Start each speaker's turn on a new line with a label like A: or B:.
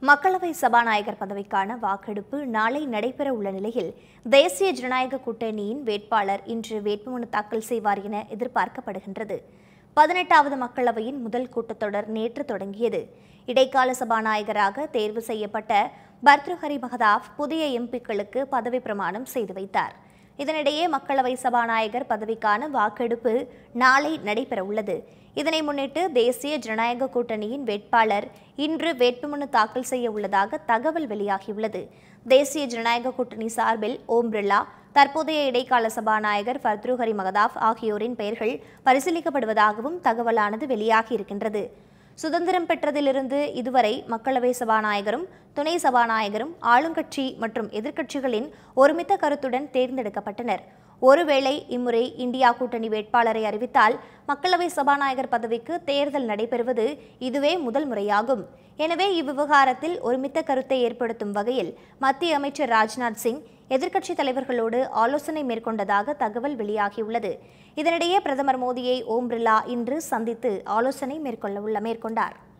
A: மக்களவை சபாநாயகர் பதவிக்கான வாக்கெடுப்பு நாளை நடைபெற உள்ள நிலையில் தேசிய ஜனநாயக கூட்டணியின் வேட்பாளர் இன்று வேட்புமனு தாக்கல் செய்வார் என எதிர்பார்க்கப்படுகின்றது பதினெட்டாவது மக்களவையின் முதல் கூட்டத்தொடர் நேற்று தொடங்கியது இடைக்கால சபாநாயகராக தேர்வு செய்யப்பட்ட பர்த்ருஹரி மகதாப் புதிய எம்பிக்களுக்கு பதவி பிரமாணம் செய்து வைத்தார் இதனிடையே மக்களவை சபாநாயகர் பதவிக்கான வாக்கெடுப்பு நாளை நடைபெற உள்ளது இதனை முன்னிட்டு தேசிய ஜனநாயக கூட்டணியின் வேட்பாளர் இன்று வேட்புமனு தாக்கல் செய்ய உள்ளதாக தகவல் வெளியாகியுள்ளது தேசிய ஜனநாயக கூட்டணி சார்பில் ஓம் பிர்லா தற்போதைய இடைக்கால சபாநாயகர் ஃபர்த்ருஹரி மகதாப் ஆகியோரின் பெயர்கள் பரிசீலிக்கப்படுவதாகவும் தகவலானது வெளியாகியிருக்கின்றது சுதந்திரம் பெற்றதிலிருந்து இதுவரை மக்களவை சபாநாயகரும் துணை சபாநாயகரும் ஆளுங்கட்சி மற்றும் எதிர்க்கட்சிகளின் ஒருமித்த கருத்துடன் தேர்ந்தெடுக்கப்பட்டனர் ஒருவேளை இம்முறை இந்தியா கூட்டணி வேட்பாளரை அறிவித்தால் மக்களவை சபாநாயகர் பதவிக்கு தேர்தல் நடைபெறுவது இதுவே முதல் முறையாகும் எனவே இவ்விவகாரத்தில் ஒருமித்த கருத்தை ஏற்படுத்தும் வகையில் மத்திய அமைச்சர் ராஜ்நாத் சிங் எதிர்க்கட்சித் தலைவர்களோடு ஆலோசனை மேற்கொண்டதாக தகவல் வெளியாகியுள்ளது இதனிடையே பிரதமர் மோடியை ஓம் பிர்லா இன்று சந்தித்து ஆலோசனை மேற்கொள்ள உள்ள மேற்கொண்டார்